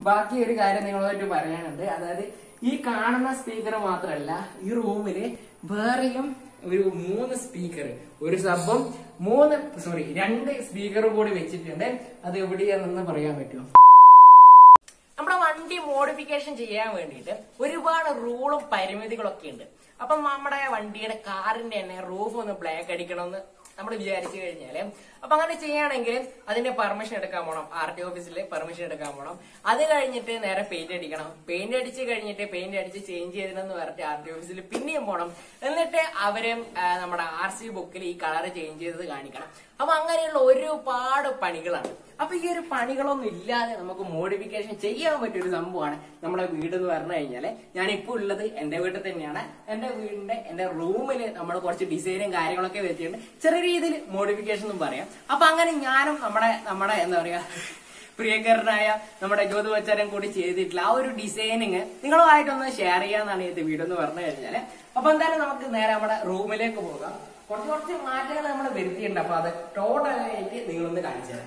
ബാക്കി ഒരു കാര്യം നിങ്ങളുമായിട്ട് പറയാനുണ്ട് അതായത് ഈ കാണുന്ന സ്പീക്കർ മാത്രമല്ല ഈ റൂമില് വേറെയും ഒരു മൂന്ന് സ്പീക്കർ ഒരു സബും മൂന്ന് സോറി രണ്ട് സ്പീക്കറും കൂടി വെച്ചിട്ടുണ്ട് അത് എവിടെയാണെന്ന് പറയാൻ പറ്റുമോ നമ്മുടെ വണ്ടി മോഡിഫിക്കേഷൻ ചെയ്യാൻ വേണ്ടിയിട്ട് ഒരുപാട് റൂളും പരിമിതികളൊക്കെ ഉണ്ട് അപ്പം നമ്മുടെ വണ്ടിയുടെ കാറിന്റെ തന്നെ റൂഫ് ഒന്ന് ബ്ലാക്ക് അടിക്കണമെന്ന് നമ്മൾ വിചാരിച്ചു കഴിഞ്ഞാല് അപ്പൊ അങ്ങനെ ചെയ്യുകയാണെങ്കിൽ അതിന്റെ പെർമിഷൻ എടുക്കാൻ പോണം ആർ ടി ഓഫീസിൽ പെർമിഷൻ എടുക്കാൻ പോണം അത് കഴിഞ്ഞിട്ട് നേരെ പെയിന്റ് അടിക്കണം പെയിന്റ് അടിച്ച് കഴിഞ്ഞിട്ട് പെയിന്റ് അടിച്ച് ചേഞ്ച് ചെയ്തിട്ടെന്ന് പറഞ്ഞിട്ട് ആർ ടി ഓഫീസിൽ പിന്നെയും പോണം എന്നിട്ട് അവര് ആ, നമ്മുടെ ആർ സി ബുക്കിൽ ഈ കളർ ചേഞ്ച് ചെയ്തത് കാണിക്കണം അപ്പൊ അങ്ങനെയുള്ള ഒരുപാട് പണികളാണ് അപ്പൊ ഈ ഒരു പണികളൊന്നും ഇല്ലാതെ നമുക്ക് മോഡിഫിക്കേഷൻ ചെയ്യാൻ പറ്റിയ ഒരു സംഭവമാണ് നമ്മുടെ വീട് എന്ന് പറഞ്ഞു കഴിഞ്ഞാല് ഞാൻ ഇപ്പൊ ഉള്ളത് എന്റെ വീട്ടിൽ തന്നെയാണ് എന്റെ വീടിന്റെ എന്റെ റൂമിൽ നമ്മൾ കുറച്ച് ഡിസൈനും കാര്യങ്ങളൊക്കെ വെച്ചിട്ടുണ്ട് ചെറിയ രീതിയിൽ മോഡിഫിക്കേഷൻ എന്നും പറയാം അപ്പൊ അങ്ങനെ ഞാനും നമ്മുടെ നമ്മുടെ എന്താ പറയാ പ്രിയങ്കരനായ നമ്മുടെ ജ്യോതി വച്ചാരം കൂടി ചെയ്തിട്ടുള്ള ആ ഒരു ഡിസൈനിങ് നിങ്ങളുമായിട്ടൊന്ന് ഷെയർ ചെയ്യാന്നാണ് ഇത് വീഡിയോ എന്ന് പറഞ്ഞു കഴിഞ്ഞാല് അപ്പൊ എന്തായാലും നമുക്ക് നേരെ നമ്മുടെ റൂമിലേക്ക് പോകാം കുറച്ച് കുറച്ച് മാറ്റങ്ങൾ നമ്മൾ വരുത്തിയിട്ടുണ്ട് അപ്പൊ അത് ടോട്ടലായിട്ട് നിങ്ങളൊന്ന് കാണിച്ചു തരാം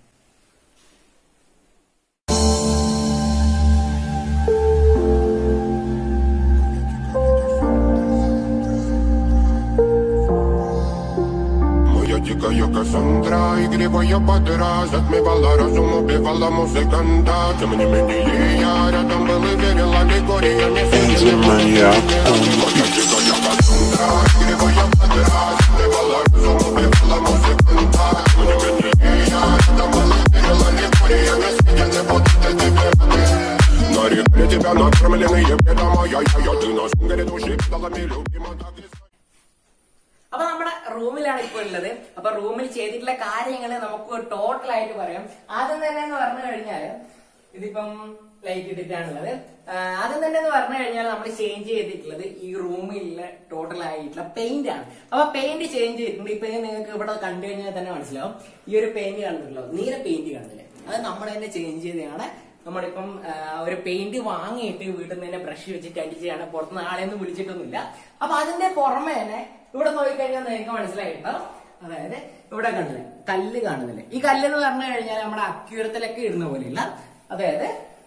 Моя дикая Кассандра, игривая подра Затмевала разум, убивала музыканта Тем не менее я рядом был и верил аллегория Не сидели Моя дикая Кассандра, игривая подра Затмевала разум, убивала музыканта Тем не менее я рядом был и верил аллегория Не сидели вот эти пираты Нарекли тебя накормленные бредом Моя я, ты на сунгере души педалами любима так и അപ്പൊ നമ്മുടെ റൂമിലാണ് ഇപ്പോൾ ഉള്ളത് അപ്പൊ റൂമിൽ ചെയ്തിട്ടുള്ള കാര്യങ്ങൾ നമുക്ക് ടോട്ടൽ ആയിട്ട് പറയാം ആദ്യം തന്നെ എന്ന് പറഞ്ഞു കഴിഞ്ഞാല് ഇതിപ്പം ലൈറ്റ് ഇട്ടിട്ടാണുള്ളത് ആ, ആദ്യം തന്നെ എന്ന് പറഞ്ഞു കഴിഞ്ഞാൽ നമ്മൾ ചേഞ്ച് ചെയ്തിട്ടുള്ളത് ഈ റൂമിലുള്ള ടോട്ടൽ ആയിട്ടുള്ള പെയിന്റ് ആണ് അപ്പൊ പെയിന്റ് ചേഞ്ച് ചെയ്തിട്ടുണ്ട് ഇപ്പൊ നിങ്ങൾക്ക് ഇവിടെ കണ്ടു കഴിഞ്ഞാൽ തന്നെ മനസ്സിലാവും ഈ ഒരു പെയിന്റ് കാണുന്നുണ്ടല്ലോ നീല പെയിന്റ് കാണുന്നില്ലേ അത് നമ്മൾ തന്നെ ചേഞ്ച് ചെയ്തതാണ് നമ്മളിപ്പം ആ, ഒരു പെയിന്റ് വാങ്ങിയിട്ട് വീട്ടിൽ നിന്ന് തന്നെ ബ്രഷ് വെച്ചിട്ട് അടിച്ചാണ് പുറത്തുനിന്ന് ആളെയൊന്നും വിളിച്ചിട്ടൊന്നുമില്ല അപ്പൊ അതിന്റെ പുറമെ തന്നെ ഇവിടെ നോക്കിക്കഴിഞ്ഞാൽ നിങ്ങൾക്ക് മനസ്സിലായിട്ടോ അതായത് ഇവിടെ കണ്ടില്ലേ കല്ല് കാണുന്നില്ലേ ഈ കല്ല് എന്ന് പറഞ്ഞു കഴിഞ്ഞാൽ നമ്മുടെ അക്യൂരത്തിലൊക്കെ ഇടുന്ന പോലെയുള്ള അതായത്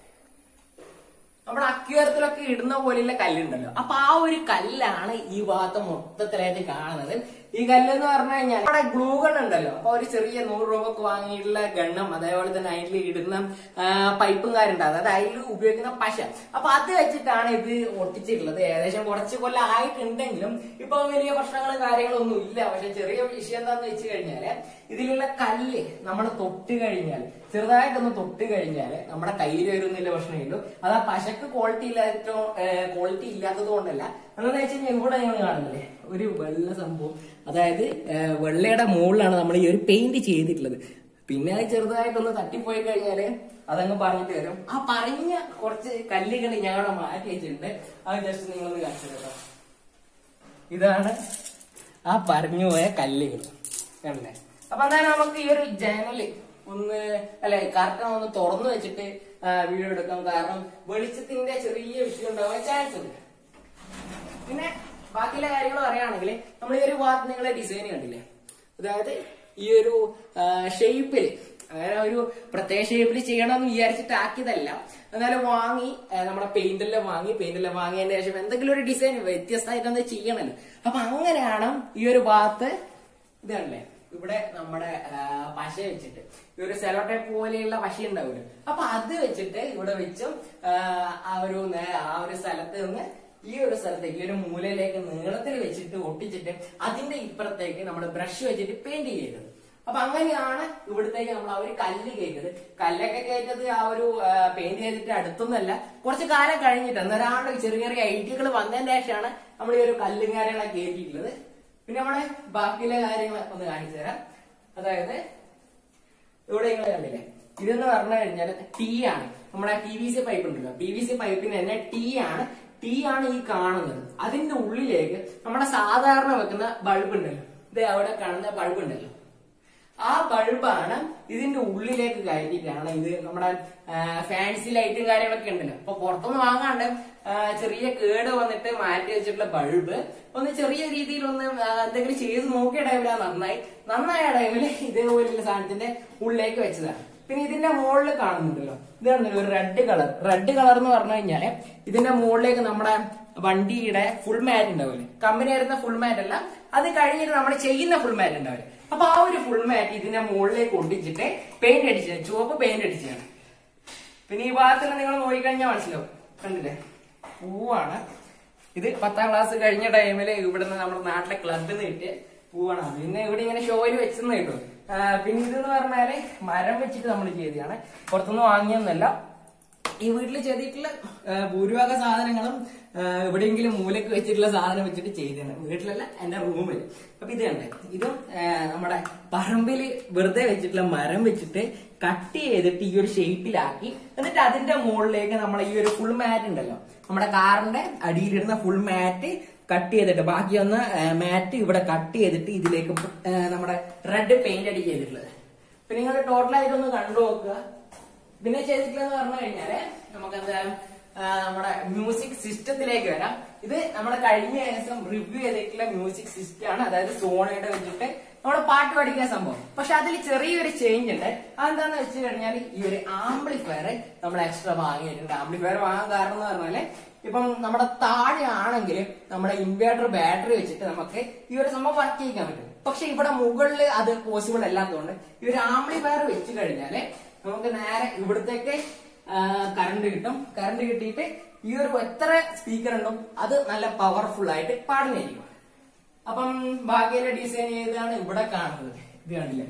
നമ്മുടെ അക്യൂരത്തിലൊക്കെ ഇടുന്ന പോലെയുള്ള കല്ലുണ്ടല്ലോ അപ്പൊ ആ ഒരു കല്ലാണ് ഈ ഭാഗത്ത് മൊത്തത്തിലായിട്ട് കാണുന്നത് ഈ കല്ല് എന്ന് പറഞ്ഞു കഴിഞ്ഞാൽ നമ്മുടെ ഗ്ലൂ ഗൺ ഉണ്ടല്ലോ അപ്പൊ ഒരു ചെറിയ നൂറ് രൂപക്ക് വാങ്ങിയിട്ടുള്ള ഗണ്ണും അതേപോലെ തന്നെ അതിൽ ഇടുന്ന ആ, പൈപ്പും കാര്യമുണ്ട് അതായത് അതിൽ ഉപയോഗിക്കുന്ന പശ അപ്പൊ അത് വെച്ചിട്ടാണ് ഇത് ഒട്ടിച്ചിട്ടുള്ളത് ഏകദേശം കുറച്ച് കൊല്ലം ആയിട്ടുണ്ടെങ്കിലും ഇപ്പൊ വലിയ പ്രശ്നങ്ങളും കാര്യങ്ങളും ഒന്നും ഇല്ല പക്ഷെ ചെറിയ വിഷയം എന്താന്ന് വെച്ച് കഴിഞ്ഞാല് ഇതിലുള്ള കല്ല് നമ്മൾ തൊട്ട് കഴിഞ്ഞാൽ ചെറുതായിട്ടൊന്ന് തൊട്ട് കഴിഞ്ഞാൽ നമ്മുടെ കയ്യിൽ വരുന്നില്ല പ്രശ്നമില്ലു അത് ആ പശക്ക് ക്വാളിറ്റി ഇല്ലാത്തോ ക്വാളിറ്റി ഇല്ലാത്തത് കൊണ്ടല്ല എന്താണെന്ന് വെച്ച് കഴിഞ്ഞാൽ ഇവിടെ നിങ്ങൾ കാണുന്നില്ലേ ഒരു വെള്ള സംഭവം അതായത് ഏ, വെള്ളയുടെ മുകളിലാണ് നമ്മൾ ഈ ഒരു പെയിന്റ് ചെയ്തിട്ടുള്ളത് പിന്നെ അത് ചെറുതായിട്ടൊന്ന് തട്ടിപ്പോയി കഴിഞ്ഞാല് അതങ്ങ് പറഞ്ഞിട്ട് വരും ആ പറഞ്ഞ കുറച്ച് കല്ലുകൾ ഞാൻ അവിടെ മാറ്റി വെച്ചിട്ടുണ്ട് അത് ജസ്റ്റ് നിങ്ങളൊന്ന് കാണിച്ചു തരാം ഇതാണ് ആ പറഞ്ഞു പോയ കല്ലുകൾ കണ്ടേ അപ്പൊ അതാണ് നമുക്ക് ഈ ഒരു ജനല് ഒന്ന് അല്ലെ കറക്റ്റ് ഒന്ന് തുറന്നു വെച്ചിട്ട് വീഡിയോ എടുക്കാം കാരണം വെളിച്ചത്തിന്റെ ചെറിയ വിഷയം ഉണ്ടാവാൻ ചാൻസ് ഉണ്ട് പിന്നെ ബാക്കിയുള്ള കാര്യങ്ങൾ പറയുകയാണെങ്കിൽ നമ്മൾ ഈ ഒരു ഭാഗത്ത് നിങ്ങളെ ഡിസൈൻ കണ്ടില്ലേ അതായത് ഈ ഒരു ഷേപ്പില് അങ്ങനെ ഒരു പ്രത്യേക ഷേപ്പിൽ ചെയ്യണമെന്ന് വിചാരിച്ചിട്ട് ആക്കിയതല്ല എന്നാലും വാങ്ങി ആ, നമ്മുടെ പെയിന്റെല്ലാം വാങ്ങി പെയിന്റെല്ലാം വാങ്ങിയതിന് ശേഷം എന്തെങ്കിലും ഒരു ഡിസൈൻ വ്യത്യസ്തമായിട്ട് എന്താ ചെയ്യണല്ലോ അപ്പൊ അങ്ങനെയാണ് ഈ ഒരു ഭാഗത്ത് ഇതല്ലേ ഇവിടെ നമ്മുടെ ആ, പശ വെച്ചിട്ട് ഈ ഒരു സെലോ ടൈപ്പ് പോലെയുള്ള പശ ഉണ്ടാവില്ല അപ്പൊ അത് വെച്ചിട്ട് ഇവിടെ വെച്ചും ആ, ആ ഒരു നേ- ആ ഒരു സ്ഥലത്ത് നിന്ന് ഈ ഒരു സ്ഥലത്തേക്ക് ഈ ഒരു മൂലയിലേക്ക് നീളത്തിൽ വെച്ചിട്ട് ഒട്ടിച്ചിട്ട് അതിന്റെ ഇപ്പുറത്തേക്ക് നമ്മൾ ബ്രഷ് വെച്ചിട്ട് പെയിന്റ് ചെയ്തത് അപ്പൊ അങ്ങനെയാണ് ഇവിടത്തേക്ക് നമ്മൾ ആ ഒരു കല്ല് കയറ്റത് കല്ലൊക്കെ കയറ്റത് ആ ഒരു പെയിന്റ് ചെയ്തിട്ട് അടുത്തൊന്നല്ല കുറച്ച് കാലം കഴിഞ്ഞിട്ട് എന്നൊരാണ്ട് ചെറിയ ചെറിയ ഐഡിയകൾ വന്നതിന് ശേഷമാണ് നമ്മൾ ഈ ഒരു കല്ലും കാര്യങ്ങളൊക്കെ കയറ്റിയിട്ടുള്ളത് പിന്നെ നമ്മളെ ബാക്കിയുള്ള കാര്യങ്ങൾ ഒന്ന് കാണിച്ചു തരാം അതായത് ഇവിടെ നിങ്ങൾ കണ്ടില്ലേ ഇതെന്ന് പറഞ്ഞു കഴിഞ്ഞാൽ ടീ ആണ് നമ്മുടെ പി വി സി പൈപ്പ് ഉണ്ടല്ലോ പി വി സി പൈപ്പിന് തന്നെ ടീ ആണ് ടീ ആണ് ഈ കാണുന്നത് അതിന്റെ ഉള്ളിലേക്ക് നമ്മുടെ സാധാരണ വെക്കുന്ന ബൾബ് ഉണ്ടല്ലോ ഇത് അവിടെ കാണുന്ന ബൾബ് ഉണ്ടല്ലോ ആ ബൾബാണ് ഇതിന്റെ ഉള്ളിലേക്ക് കയറ്റിയിട്ടാണ് ഇത് നമ്മുടെ ഫാൻസി ലൈറ്റും കാര്യങ്ങളൊക്കെ ഉണ്ടല്ലോ അപ്പൊ പുറത്തുനിന്ന് വാങ്ങാണ്ട് ആ, ചെറിയ കേട് വന്നിട്ട് മാറ്റി വെച്ചിട്ടുള്ള ബൾബ് ഒന്ന് ചെറിയ രീതിയിൽ ഒന്ന് ആ, എന്തെങ്കിലും ചെയ്ത് നോക്കിയ ടൈമിലാ നന്നായി നന്നായ ടൈമിൽ ഇതേപോലെയുള്ള സാധനത്തിന്റെ ഉള്ളിലേക്ക് വെച്ചതാണ് പിന്നെ ഇതിന്റെ മുകളിൽ കാണുന്നുണ്ടല്ലോ ഇത് കാണുന്നില്ല ഒരു റെഡ് കളർ റെഡ് കളർ എന്ന് പറഞ്ഞു കഴിഞ്ഞാല് ഇതിന്റെ മുകളിലേക്ക് നമ്മുടെ വണ്ടിയുടെ ഫുൾ മാറ്റ് ഉണ്ടാവില്ലേ കമ്പനി വരുന്ന ഫുൾ മാറ്റ് അല്ല അത് കഴിഞ്ഞിട്ട് നമ്മൾ ചെയ്യുന്ന ഫുൾ മാറ്റ് ഉണ്ടാവില്ലേ അപ്പൊ ആ ഒരു ഫുൾ മാറ്റ് ഇതിന്റെ മുകളിലേക്ക് ഒട്ടിച്ചിട്ട് പെയിന്റ് അടിച്ചത് ചുവപ്പ് പെയിന്റ് അടിച്ചതാണ് പിന്നെ ഈ ഭാഗത്തിൽ നിങ്ങൾ നോക്കിക്കഴിഞ്ഞാൽ മനസ്സിലാവും കണ്ടില്ലേ പൂവാണ് ഇത് പത്താം ക്ലാസ് കഴിഞ്ഞ ടൈമില് ഇവിടുന്ന് നമ്മുടെ നാട്ടിലെ ക്ലബിൽ നിന്ന് കിട്ടിയ പൂവാണ് പിന്നെ ഇവിടെ ഇങ്ങനെ ഷോയിൽ വെച്ചെന്ന് കിട്ടും ആ, പിന്നെ ഇതെന്ന് പറഞ്ഞാല് മരം വെച്ചിട്ട് നമ്മൾ ചെയ്തതാണ് പുറത്തുനിന്ന് വാങ്ങിയൊന്നല്ല ഈ വീട്ടിൽ ചെയ്തിട്ടുള്ള ആ, ഭൂരിഭാഗ സാധനങ്ങളും ആ, എവിടെയെങ്കിലും മൂലക്ക് വെച്ചിട്ടുള്ള സാധനം വെച്ചിട്ട് ചെയ്തതാണ് വീട്ടിലല്ല എന്റെ റൂമിൽ അപ്പൊ ഇത് കണ്ടേ ഇതും ആ, നമ്മുടെ പറമ്പിൽ വെറുതെ വെച്ചിട്ടുള്ള മരം വെച്ചിട്ട് കട്ട് ചെയ്തിട്ട് ഈ ഒരു ഷേപ്പിലാക്കി എന്നിട്ട് അതിന്റെ മുകളിലേക്ക് നമ്മൾ ഈ ഒരു ഫുൾ മാറ്റ് ഉണ്ടല്ലോ നമ്മുടെ കാറിന്റെ അടിയിലിരുന്ന ഫുൾ മാറ്റ് കട്ട് ചെയ്തിട്ട് ബാക്കി ഒന്ന് മാറ്റ് ഇവിടെ കട്ട് ചെയ്തിട്ട് ഇതിലേക്ക് ആ, നമ്മുടെ റെഡ് പെയിന്റ് അടി ചെയ്തിട്ടുള്ളത് പിന്നെ നിങ്ങൾ ടോട്ടലായിട്ട് ഒന്ന് കണ്ടു നോക്കുക പിന്നെ ചെയ്തിട്ടുള്ളതെന്ന് പറഞ്ഞു കഴിഞ്ഞാല് നമുക്ക് എന്തായാലും ആ, നമ്മുടെ മ്യൂസിക് സിസ്റ്റത്തിലേക്ക് വരാം ഇത് നമ്മുടെ കഴിഞ്ഞ ദിവസം റിവ്യൂ ചെയ്തിട്ടുള്ള മ്യൂസിക് സിസ്റ്റം ആണ് അതായത് സോണയുടെ വെച്ചിട്ട് നമ്മുടെ പാട്ട് പഠിക്കുന്ന സംഭവം പക്ഷെ അതിൽ ചെറിയൊരു ചേഞ്ച് ഉണ്ട് അതെന്താന്ന് വെച്ച് കഴിഞ്ഞാൽ ഈ ഒരു ആംപ്ലിഫയർ നമ്മൾ എക്സ്ട്രാ വാങ്ങിയിട്ടുണ്ട് ആംപ്ലിഫയർ വാങ്ങാൻ കാരണം എന്ന് പറഞ്ഞാല് ഇപ്പം നമ്മുടെ താഴെ ആണെങ്കിൽ നമ്മുടെ ഇൻവേർട്ടർ ബാറ്ററി വെച്ചിട്ട് നമുക്ക് ഈ ഒരു സംഭവം വർക്ക് ചെയ്യിക്കാൻ പറ്റും പക്ഷെ ഇവിടെ മുകളിൽ അത് പോസിബിൾ അല്ലാത്തതുകൊണ്ട് ഈ ഒരു ആംപ്ലിഫയർ വെച്ച് കഴിഞ്ഞാല് നമുക്ക് നേരെ ഇവിടത്തേക്ക് കറണ്ട് കിട്ടും കറണ്ട് കിട്ടിയിട്ട് ഈ ഒരു എത്ര സ്പീക്കർ ഉണ്ടോ അത് നല്ല പവർഫുൾ ആയിട്ട് പാടുന്നതായിരിക്കും അപ്പം ബാക്കിയുള്ള ഡിസൈൻ ചെയ്താണ് ഇവിടെ കാണുന്നത് ഇത് കണ്ടില്ലേ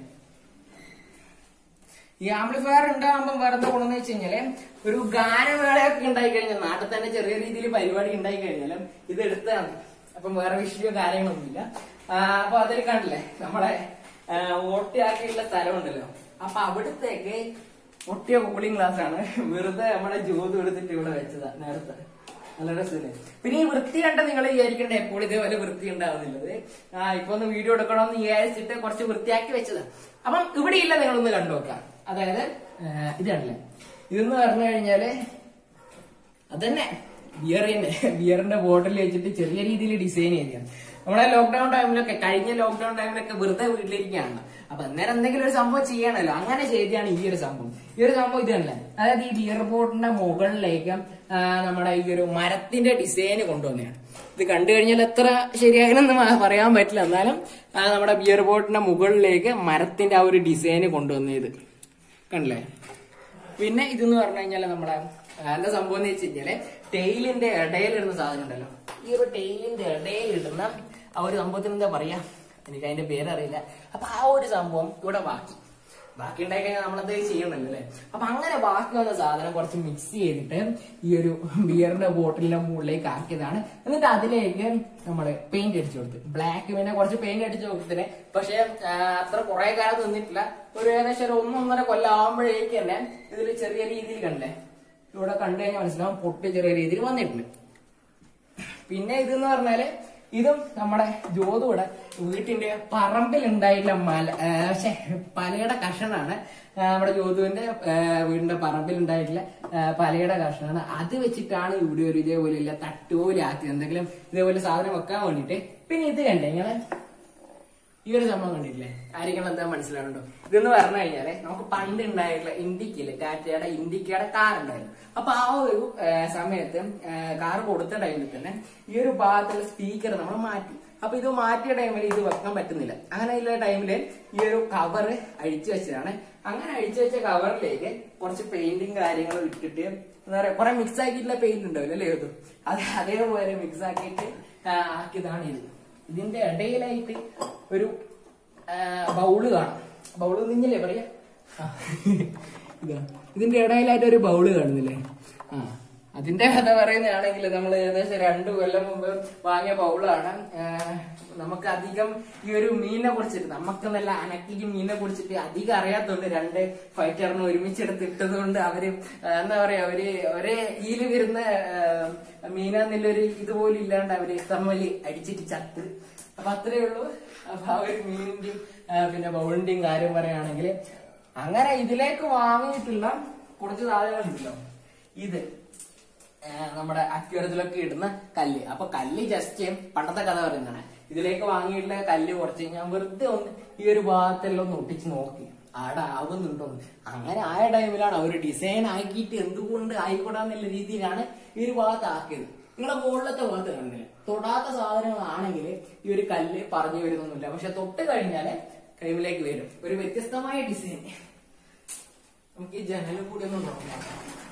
ഈ ആംപ്ലിഫയർ ഉണ്ടാകുമ്പോൾ വെറുതെ കൊണ്ടെന്ന് വെച്ച് കഴിഞ്ഞാല് ഒരു ഗാനമേളയൊക്കെ ഉണ്ടായി കഴിഞ്ഞാൽ നാട്ടിൽ തന്നെ ചെറിയ രീതിയിൽ പരിപാടി ഉണ്ടായി കഴിഞ്ഞാലും ഇത് എടുത്താണ് അപ്പം വേറെ വിഷയോ കാര്യങ്ങളൊന്നുമില്ല ആ, അപ്പൊ അതിൽ കണ്ടില്ലേ നമ്മളെ ആ, ഓട്ടിയാക്കിയുള്ള സ്ഥലമുണ്ടല്ലോ അപ്പൊ അവിടത്തേക്ക് ഒട്ടിയ കൂളിംഗ് ഗ്ലാസ് ആണ് വെറുതെ നമ്മുടെ ജ്യോതി എടുത്തിട്ട് ഇവിടെ വെച്ചതാ നേരത്തെ നല്ല രസമില്ലേ പിന്നെ ഈ വൃത്തി കണ്ട നിങ്ങൾ വിചാരിക്കേണ്ട എപ്പോഴും ഇതേപോലെ വൃത്തി ഉണ്ടാവുന്നില്ലത് ആ ഇപ്പൊ ഒന്ന് വീഡിയോ എടുക്കണമെന്ന് വിചാരിച്ചിട്ട് കുറച്ച് വൃത്തിയാക്കി വെച്ചതാ അപ്പം ഇവിടെ ഇല്ല നിങ്ങളൊന്ന് കണ്ടു നോക്കാം അതായത് ആ, ഇത് കണ്ടില്ലേ ഇതെന്ന് പറഞ്ഞു കഴിഞ്ഞാല് അതന്നെ ബിയർ തന്നെ ബിയറിന്റെ ബോട്ടിൽ വെച്ചിട്ട് ചെറിയ രീതിയിൽ ഡിസൈൻ ചെയ്തതാണ് നമ്മളെ ലോക്ക്ഡൌൺ ടൈമിലൊക്കെ കഴിഞ്ഞ ലോക്ക്ഡൌൺ ടൈമിലൊക്കെ വെറുതെ വീട്ടിലിരിക്കുകയാണ് അപ്പൊ അന്നേരം എന്തെങ്കിലും ഒരു സംഭവം ചെയ്യണല്ലോ അങ്ങനെ ചെയ്താണ് ഈ ഒരു സംഭവം ഈ ഒരു സംഭവം ഇത് തന്നെ അതായത് ഈ ബിയർ ബോട്ടിന്റെ മുകളിലേക്ക് ആ, നമ്മുടെ ഈ ഒരു മരത്തിന്റെ ഡിസൈൻ കൊണ്ടുവന്നതാണ് ഇത് കണ്ടു കഴിഞ്ഞാൽ എത്ര ശരിയാകണമെന്ന് മ- പറയാൻ പറ്റില്ല എന്നാലും ആ, നമ്മുടെ ബിയർ ബോട്ടിന്റെ മുകളിലേക്ക് മരത്തിന്റെ ആ ഒരു ഡിസൈൻ കൊണ്ടുവന്നത് കണ്ടില്ലേ പിന്നെ ഇതെന്ന് പറഞ്ഞു കഴിഞ്ഞാൽ നമ്മുടെ ആ, എന്താ സംഭവം എന്ന് വെച്ച് കഴിഞ്ഞാല് ടെയിലിന്റെ ഇടയിലിടുന്ന സാധനം ഉണ്ടല്ലോ ഈ ഒരു ടെയിലിന്റെ ഇടയിലിടുന്ന ആ ഒരു സംഭവത്തിന് എന്താ പറയാ എനിക്ക് അതിന്റെ പേരറിയില്ല അപ്പൊ ആ ഒരു സംഭവം ഇവിടെ ബാക്കി ബാക്കി ഉണ്ടായി കഴിഞ്ഞാൽ നമ്മളത് ചെയ്യണല്ലോ അല്ലെ അപ്പൊ അങ്ങനെ ബാക്കി വന്ന സാധനം കുറച്ച് മിക്സ് ചെയ്തിട്ട് ഈ ഒരു ബിയറിന്റെ ബോട്ടിലിന്റെ മുകളിലേക്ക് ആക്കിയതാണ് എന്നിട്ട് അതിലേക്ക് നമ്മള് പെയിന്റ് അടിച്ചു കൊടുത്തു ബ്ലാക്ക് പിന്നെ കുറച്ച് പെയിന്റ് അടിച്ചു കൊടുത്തിട്ട് പക്ഷെ അത്ര കുറെ കാലം നിന്നിട്ടില്ല ഒരു ഏകദേശം ഒരു ഒന്നൊന്നര കൊല്ലം ആകുമ്പോഴേക്ക് തന്നെ ഇതിൽ ചെറിയ രീതിയിൽ കണ്ടേ ഇവിടെ കണ്ടു കഴിഞ്ഞാൽ മനസ്സിലാവും പൊട്ടി ചെറിയ രീതിയിൽ വന്നിട്ടുണ്ട് പിന്നെ ഇതെന്ന് പറഞ്ഞാല് ഇതും നമ്മുടെ ജ്യോതിയുടെ വീട്ടിന്റെ പറമ്പിൽ ഉണ്ടായിട്ടുള്ള മല ആ, ശ്ശെ, പലയുടെ കഷണാണ് ആ, നമ്മുടെ ജ്യോതുവിന്റെ ആ, വീടിന്റെ പറമ്പിൽ ഉണ്ടായിട്ടുള്ള ആ, പലയുടെ കഷണാണ് അത് വെച്ചിട്ടാണ് ഇവിടെ ഒരു ഇതേപോലെയുള്ള തട്ടുപോലെ ആക്കിയത് എന്തെങ്കിലും ഇതേപോലെ സാധനം വെക്കാൻ വേണ്ടിട്ട് പിന്നെ ഇത് കണ്ടേ നിങ്ങള് ഈ ഒരു സംഭവം കണ്ടിട്ടില്ലേ ആരെങ്കിലും എന്താ മനസ്സിലാവുന്നുണ്ടോ ഇതെന്ന് പറഞ്ഞു കഴിഞ്ഞാല് നമുക്ക് പണ്ട് ഉണ്ടായിട്ടുള്ള ഇൻഡിക്കയില് ടാറ്റയുടെ ഇൻഡിക്കയുടെ കാർ ഉണ്ടായിരുന്നു അപ്പൊ ആ ഒരു ആ, സമയത്ത് കാർ കൊടുത്ത ടൈമിൽ തന്നെ ഈ ഒരു ഭാഗത്തുള്ള സ്പീക്കർ നമ്മൾ മാറ്റി അപ്പൊ ഇത് മാറ്റിയ ടൈമിൽ ഇത് വെക്കാൻ പറ്റുന്നില്ല അങ്ങനെ ഉള്ള ടൈമില് ഈ ഒരു കവർ അഴിച്ചു വെച്ചതാണ് അങ്ങനെ അഴിച്ചു വെച്ച കവറിലേക്ക് കുറച്ച് പെയിന്റും കാര്യങ്ങളും ഇട്ടിട്ട് എന്താ പറയാ കുറെ മിക്സ് ആക്കിയിട്ടുള്ള പെയിന്റ് ഉണ്ടാവില്ല അല്ലേ ഇത് അത് അതേപോലെ മിക്സ് ആക്കിയിട്ട് ആ, ആക്കിയതാണ് ഇത് ഇതിന്റെ ഇടയിലായിട്ട് ഒരു ആ, ബൗള് കാണാം ബൗള് നിഞ്ഞല്ലേ പറയാ ആ, ഇതാ ഇതിന്റെ ഇടയിലായിട്ട് ഒരു ബൗള് കാണുന്നില്ലേ ആ അതിന്റെ കഥ പറയുന്നതാണെങ്കിൽ നമ്മൾ ഏകദേശം രണ്ടു കൊല്ലം മുമ്പ് വാങ്ങിയ ബൗളാണ് ആ, നമുക്ക് അധികം ഈ ഒരു മീനിനെ കുറിച്ചിട്ട് നമുക്ക് നല്ല അനക്കിക്ക് മീനിനെ കുറിച്ചിട്ട് അധികം അറിയാത്തതുകൊണ്ട് രണ്ട് ഫൈറ്ററിന് ഒരുമിച്ചെടുത്ത് ഇട്ടത് കൊണ്ട് അവര് ആ, എന്താ പറയാ അവര് ഒരേ ഈല് വരുന്ന ആ, മീനാന്നുള്ളൊരു ഇതുപോലും ഇല്ലാണ്ട് അവര് തമ്മിൽ അടിച്ചിട്ട് ചത്ത് അപ്പൊ അത്രേ ഉള്ളൂ അപ്പൊ ആ ഒരു മീനിന്റെയും ആ, പിന്നെ ബൗളിന്റെയും കാര്യം പറയുകയാണെങ്കിൽ അങ്ങനെ ഇതിലേക്ക് വാങ്ങിയിട്ടുള്ള കുറച്ച് സാധനങ്ങളുണ്ടല്ലോ ഇത് ആ, നമ്മുടെ അക്യൂരത്തിലൊക്കെ ഇടുന്ന കല്ല് അപ്പൊ കല്ല് ജസ്റ്റ് പണ്ടത്തെ കഥ പറയുന്നതാണ് ഇതിലേക്ക് വാങ്ങിയിട്ടുള്ള കല്ല് കുറച്ച് ഞാൻ വെറുതെ ഒന്ന് ഈ ഒരു ഭാഗത്തെല്ലാം ഒന്ന് ഒട്ടിച്ച് നോക്കി ആടെ ആവുന്നുണ്ടോ എന്ന്. അങ്ങനെ ആയ ടൈമിലാണ് അവർ ഡിസൈൻ ആക്കിയിട്ട് എന്തുകൊണ്ട് ആയിക്കൂടാന്നുള്ള രീതിയിലാണ് ഈ ഒരു ഭാഗത്ത് ആക്കിയത് നിങ്ങളുടെ മുകളിലത്തെ ഭാഗത്ത് കാണുന്നില്ല തൊടാത്ത സാധനങ്ങളാണെങ്കിൽ ഈ ഒരു കല്ല് പറഞ്ഞു വരുന്നൊന്നുമില്ല പക്ഷെ തൊട്ട് കഴിഞ്ഞാല് കൈമിലേക്ക് വരും ഒരു വ്യത്യസ്തമായ ഡിസൈൻ നമുക്ക് ഈ ജനലും കൂടി ഒന്ന് നോക്കാം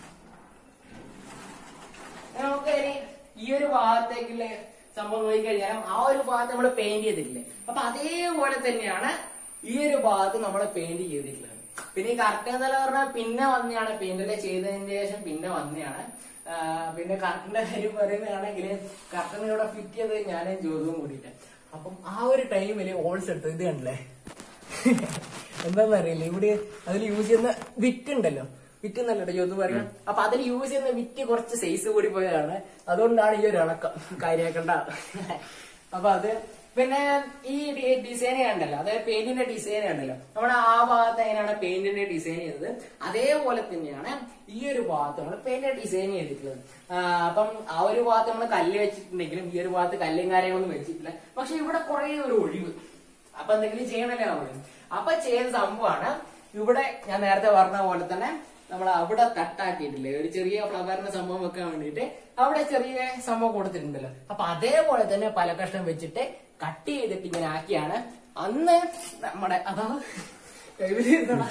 നമുക്ക് ഇനി ഈ ഒരു ഭാഗത്തേക്കുള്ള സംഭവം നോക്കിക്കഴിഞ്ഞാൽ ആ ഒരു ഭാഗത്ത് നമ്മൾ പെയിന്റ് ചെയ്തിട്ടില്ലേ അപ്പൊ അതേപോലെ തന്നെയാണ് ഈ ഒരു ഭാഗത്ത് നമ്മൾ പെയിന്റ് ചെയ്തിട്ടുള്ളത് പിന്നെ ഈ കറക്റ്റ് എന്നല്ല പറഞ്ഞാൽ പിന്നെ വന്നെയാണ് പെയിന്റ് ചെയ്തതിന് ശേഷം പിന്നെ വന്നെയാണ് ആ, പിന്നെ കറക്റ്റിന്റെ കാര്യം പറയുകയാണെങ്കിൽ കറക്റ്റിന് ഇവിടെ ഫിറ്റ് ചെയ്തത് ഞാനും ജ്യോതിവും കൂടിയിട്ട് അപ്പം ആ ഒരു ടൈമില് ഓൾസ് എടുത്തത് ഇത് കണ്ടില്ലേ എന്താണെന്നറിയില്ല ഇവിടെ അതിൽ യൂസ് ചെയ്യുന്ന വിറ്റ് ഉണ്ടല്ലോ വിറ്റ് എന്നല്ലോ ജ്യോതി പറയാം അപ്പൊ അതിൽ യൂസ് ചെയ്യുന്ന വിറ്റ് കുറച്ച് സൈസ് കൂടി പോയതാണ് അതുകൊണ്ടാണ് ഈ ഒരു ഇണക്കം കാര്യമാക്കണ്ട അപ്പൊ അത് പിന്നെ ഈ ഡിസൈൻ കണ്ടല്ലോ അതായത് പെയിന്റിന്റെ ഡിസൈൻ കണ്ടല്ലോ നമ്മുടെ ആ ഭാഗത്ത് എങ്ങനെയാണ് പെയിന്റിന്റെ ഡിസൈൻ ചെയ്തത് അതേപോലെ തന്നെയാണ് ഈ ഒരു ഭാഗത്ത് നമ്മൾ പെയിന്റ് ഡിസൈൻ ചെയ്തിട്ടുള്ളത് ആ, അപ്പം ആ ഒരു ഭാഗത്ത് നമ്മൾ കല്ല് വെച്ചിട്ടുണ്ടെങ്കിലും ഈ ഒരു ഭാഗത്ത് കല്ലും കാര്യങ്ങളൊന്നും വെച്ചിട്ടില്ല പക്ഷെ ഇവിടെ കുറെ ഒരു ഒഴിവ് അപ്പൊ എന്തെങ്കിലും ചെയ്യണല്ലേ നമ്മള് അപ്പൊ ചെയ്ത സംഭവമാണ് ഇവിടെ ഞാൻ നേരത്തെ പറഞ്ഞ പോലെ തന്നെ നമ്മൾ അവിടെ കട്ടാക്കിയിട്ടില്ലേ ഒരു ചെറിയ ഫ്ലവറിന്റെ സംഭവം വെക്കാൻ വേണ്ടിയിട്ട് അവിടെ ചെറിയ സംഭവം കൊടുത്തിട്ടുണ്ടല്ലോ അപ്പൊ അതേപോലെ തന്നെ പല കഷ്ണം വെച്ചിട്ട് കട്ട് ചെയ്തിട്ട് ഇങ്ങനെ ആക്കിയാണ് അന്ന് നമ്മുടെ അതാ കൈവില് ഇരുന്നോടാ.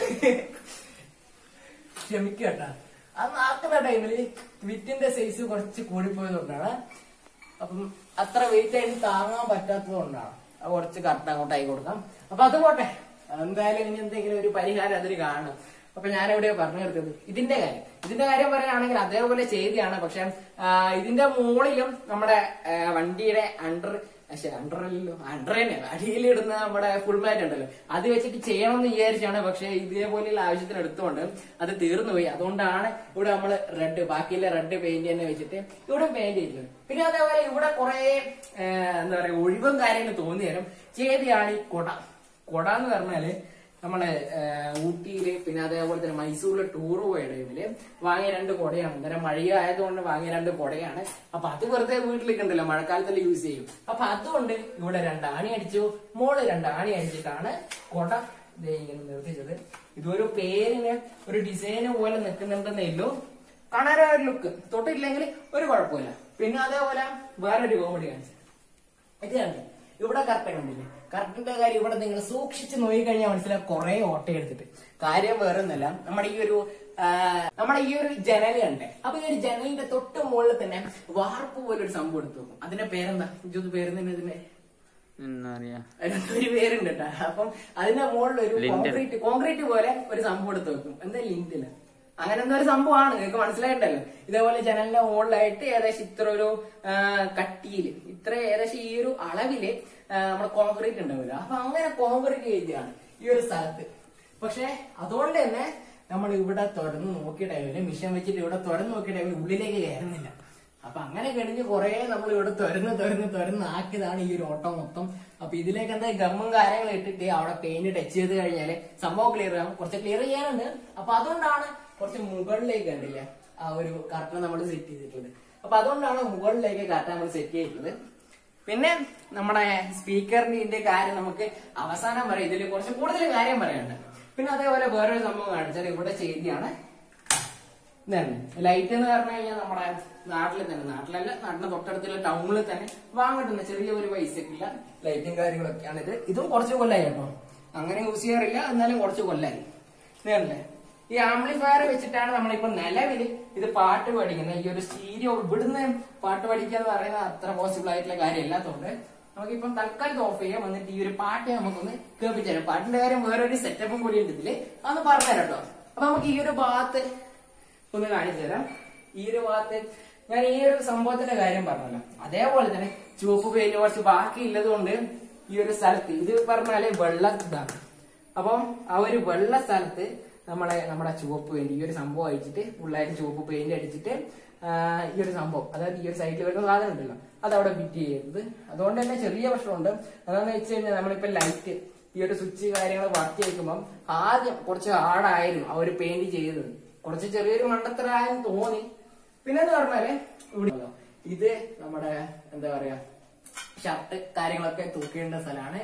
ക്ഷമിക്കട്ടാ അന്ന് ആക്കുന്ന ടൈമില് വിറ്റിന്റെ സൈസ് കുറച്ച് കൂടിപ്പോയതുകൊണ്ടാണ് അപ്പം അത്ര വെയിറ്റ് ആയിട്ട് താങ്ങാൻ പറ്റാത്തത് കൊണ്ടാണ് അത് കുറച്ച് കറക്റ്റ് അങ്ങോട്ട് ആയി കൊടുക്കാം അപ്പൊ അത് പോട്ടെ എന്തായാലും ഇനി എന്തെങ്കിലും ഒരു പരിഹാരം അതിന് കാണും അപ്പൊ ഞാൻ എവിടെയാ പറഞ്ഞു നിർത്തിയത് ഇതിന്റെ കാര്യം ഇതിന്റെ കാര്യം പറയുകയാണെങ്കിൽ അതേപോലെ ചെയ്തിയാണ് പക്ഷെ ഇതിന്റെ മുകളിലും നമ്മുടെ ആ, വണ്ടിയുടെ അണ്ടർ പക്ഷെ അണ്ടറല്ലോ അണ്ടർ തന്നെ അടിയിലിടുന്ന നമ്മുടെ ഫുൾ മാറ്റ് ഉണ്ടല്ലോ അത് വെച്ചിട്ട് ചെയ്യണം എന്ന് വിചാരിച്ചാണ് പക്ഷെ ഇതേപോലെയുള്ള ആവശ്യത്തിന് എടുത്തുകൊണ്ട് അത് തീർന്നു പോയി അതുകൊണ്ടാണ് ഇവിടെ നമ്മൾ റെഡ് ബാക്കിയുള്ള റെഡ് പെയിന്റ് തന്നെ വെച്ചിട്ട് ഇവിടെ പെയിന്റ് ചെയ്തിട്ടുണ്ട് പിന്നെ അതേപോലെ ഇവിടെ കുറെ എന്താ പറയാ ഒഴിവും കാര്യങ്ങളും തോന്നി തരും ചെയ്തിയാണ് ഈ കൊട കൊട എന്ന് പറഞ്ഞാല് നമ്മളെ ഊട്ടിയില് പിന്നെ അതേപോലെ തന്നെ മൈസൂരിലെ ടൂർ പോയ ടൈമില് വാങ്ങിയ രണ്ട് കൊടയാണ് അന്നേരം മഴ ആയതുകൊണ്ട് വാങ്ങിയ രണ്ട് കൊടയാണ് അപ്പൊ അത് വെറുതെ വീട്ടിലേക്ക് ഉണ്ടല്ലോ മഴക്കാലത്തല്ലേ യൂസ് ചെയ്യും അപ്പൊ അതുകൊണ്ട് ഇവിടെ രണ്ട് ആണി അടിച്ചു മോള് രണ്ട് ആണി അടിച്ചിട്ടാണ് കൊട ദേ ഇങ്ങനെ നിർത്തിച്ചത് ഇതൊരു പേരിന് ഒരു ഡിസൈന് പോലെ നിൽക്കുന്നുണ്ടെന്നേ ഉള്ളൂ കാണാൻ ഒരു ലുക്ക് തൊട്ടില്ലെങ്കിൽ ഒരു കുഴപ്പമില്ല പിന്നെ അതേപോലെ വേറൊരു കോമഡി കാണിച്ചു ഇത് കണ്ടേ ഇവിടെ കറക്റ്റ് കണ്ടില്ലേ കറക്റ്റിന്റെ കാര്യം ഇവിടെ നിങ്ങൾ സൂക്ഷിച്ച് നോക്കിക്കഴിഞ്ഞാൽ മനസ്സിലാവും കുറെ ഓട്ട എടുത്തിട്ട് കാര്യം വേറെ ഒന്നല്ല നമ്മുടെ ഈ ഒരു ആ, നമ്മുടെ ഈ ഒരു ജനൽ കണ്ടേ അപ്പൊ ഈ ഒരു ജനലിന്റെ തൊട്ട് മുകളിൽ തന്നെ വാർപ്പ് പോലെ ഒരു സംഭവം എടുത്തു വെക്കും അതിന്റെ പേരെന്താ ഇത് പേരെന്തിന്റെ ഇതിന്റെ എന്താ പറയാ അതിനകത്ത് ഒരു പേരുണ്ട് കേട്ടോ അപ്പം അതിന്റെ മുകളിൽ ഒരു Lintel. കോൺക്രീറ്റ് കോൺക്രീറ്റ് പോലെ ഒരു സംഭവം എടുത്ത് വെക്കും എന്താ ലിന്റില് അങ്ങനെ എന്തോ ഒരു സംഭവമാണ് നിങ്ങൾക്ക് മനസ്സിലായിട്ടല്ലോ ഇതേപോലെ ജനലിന്റെ മുകളിലായിട്ട് ഏകദേശം ഇത്ര ഒരു ആ, കട്ടിയില് ഇത്ര ഏകദേശം ഈ ഒരു അളവില് ആ, നമ്മുടെ കോൺക്രീറ്റ് ഉണ്ടാവില്ല അപ്പൊ അങ്ങനെ കോൺക്രീറ്റ് ചെയ്തതാണ് ഈ ഒരു സ്ഥലത്ത് പക്ഷെ അതുകൊണ്ട് തന്നെ നമ്മൾ ഇവിടെ തുറന്ന് നോക്കിയ ടൈമില് മിഷൻ വെച്ചിട്ട് ഇവിടെ തുറന്ന് നോക്കിയ ടൈമിൽ ഉള്ളിലേക്ക് കയറുന്നില്ല അപ്പൊ അങ്ങനെ കഴിഞ്ഞ് കുറെ നമ്മൾ ഇവിടെ തുറന്ന് തുറന്ന് തുറന്ന് ആക്കിയതാണ് ഈ ഒരു ഓട്ടം മൊത്തം അപ്പൊ ഇതിലേക്ക് എന്താ ഗമ്മും കാര്യങ്ങളും ഇട്ടിട്ട് അവിടെ പെയിന്റ് ടച്ച് ചെയ്ത് കഴിഞ്ഞാല് സംഭവം ക്ലിയർ ആകും കുറച്ച് ക്ലിയർ ചെയ്യാനുണ്ട് അപ്പൊ അതുകൊണ്ടാണ് കുറച്ച് മുകളിലേക്ക് കണ്ടില്ല ആ ഒരു കർട്ടൻ നമ്മൾ സെറ്റ് ചെയ്തിട്ടുള്ളത് അപ്പൊ അതുകൊണ്ടാണ് മുകളിലേക്ക് കർട്ടൻ നമ്മൾ സെറ്റ് ചെയ്തിട്ടുള്ളത് പിന്നെ നമ്മുടെ സ്പീക്കറിന്റെ ഇതിന്റെ കാര്യം നമുക്ക് അവസാനം വരെ ഇതിൽ കുറച്ച് കൂടുതൽ കാര്യം പറയാനുണ്ട് പിന്നെ അതേപോലെ വേറൊരു സംഭവം കാണിച്ചാൽ ഇവിടെ ചെയ്തിയാണ് ഇതാണ് ലൈറ്റ് എന്ന് പറഞ്ഞു കഴിഞ്ഞാൽ നമ്മുടെ നാട്ടിൽ തന്നെ നാട്ടിലല്ല നാട്ടിന്റെ തൊട്ടടുത്തുള്ള ടൗണിൽ തന്നെ വാങ്ങിട്ടുന്ന ചെറിയ ഒരു പൈസക്കില്ല ലൈറ്റും കാര്യങ്ങളൊക്കെയാണ് ഇത് ഇതും കുറച്ച് കൊല്ലായി കേട്ടോ അങ്ങനെ യൂസ് ചെയ്യാറില്ല എന്നാലും കുറച്ച് കൊല്ലായി ഇതല്ലേ ഈ ആംപ്ലിഫയർ വെച്ചിട്ടാണ് നമ്മളിപ്പോ നിലവിൽ ഇത് പാട്ട് പഠിക്കുന്നത് ഈ ഒരു സ്റ്റീരിയോ ഇവിടുന്ന് പാട്ട് പഠിക്കുക എന്ന് പറയുന്നത് അത്ര പോസിബിൾ ആയിട്ടുള്ള കാര്യം അല്ലാത്തതുകൊണ്ട് നമുക്കിപ്പം തൽക്കാലം ഓഫ് ചെയ്യാം എന്നിട്ട് ഈ ഒരു പാട്ട് നമുക്കൊന്ന് കേൾപ്പിച്ചു തരാം പാട്ടിന്റെ കാര്യം വേറൊരു സെറ്റപ്പും കൂടി ഉണ്ട് ഇതില് അതൊന്ന് പറഞ്ഞുതരാം കേട്ടോ അപ്പൊ നമുക്ക് ഈ ഒരു ഭാഗത്ത് ഒന്ന് കാണിച്ചു തരാം ഈ ഒരു ഭാഗത്ത് ഞാൻ ഈ ഒരു സംഭവത്തിന്റെ കാര്യം പറഞ്ഞല്ലോ അതേപോലെ തന്നെ ചുവപ്പ് പെയിന്റ് കുറച്ച് ബാക്കി ഉള്ളത് കൊണ്ട് ഈ ഒരു സ്ഥലത്ത് ഇത് പറഞ്ഞാല് വെള്ള ഇതാണ് അപ്പം ആ ഒരു വെള്ള സ്ഥലത്ത് നമ്മളെ നമ്മുടെ ചുവപ്പ് പെയിന്റ് ഈ ഒരു സംഭവം അടിച്ചിട്ട് ഫുള്ളായിട്ട് ചുവപ്പ് പെയിന്റ് അടിച്ചിട്ട് ആ, ഈ ഒരു സംഭവം അതായത് ഈ ഒരു സൈഡിൽ വരുന്ന സാധനം ഉണ്ടല്ലോ അത് അവിടെ ഫിറ്റ് ചെയ്തത് അതുകൊണ്ട് തന്നെ ചെറിയ പ്രശ്നമുണ്ട് അതാന്ന് വെച്ച് കഴിഞ്ഞാൽ നമ്മളിപ്പോ ലൈറ്റ് ഈ ഒരു സ്വിച്ച് കാര്യങ്ങൾ വർക്ക് ചെയ്യിക്കുമ്പോൾ ആദ്യം കുറച്ച് ഹാർഡായിരുന്നു ആ ഒരു പെയിന്റ് ചെയ്തത് കുറച്ച് ചെറിയൊരു മണ്ടത്തരായെന്ന് തോന്നി പിന്നെ എന്ന് പറഞ്ഞാല് ഇവിടെ ഉണ്ടല്ലോ, ഇത് നമ്മുടെ എന്താ പറയാ ഷർട്ട് കാര്യങ്ങളൊക്കെ തൂക്കേണ്ട സ്ഥലമാണ്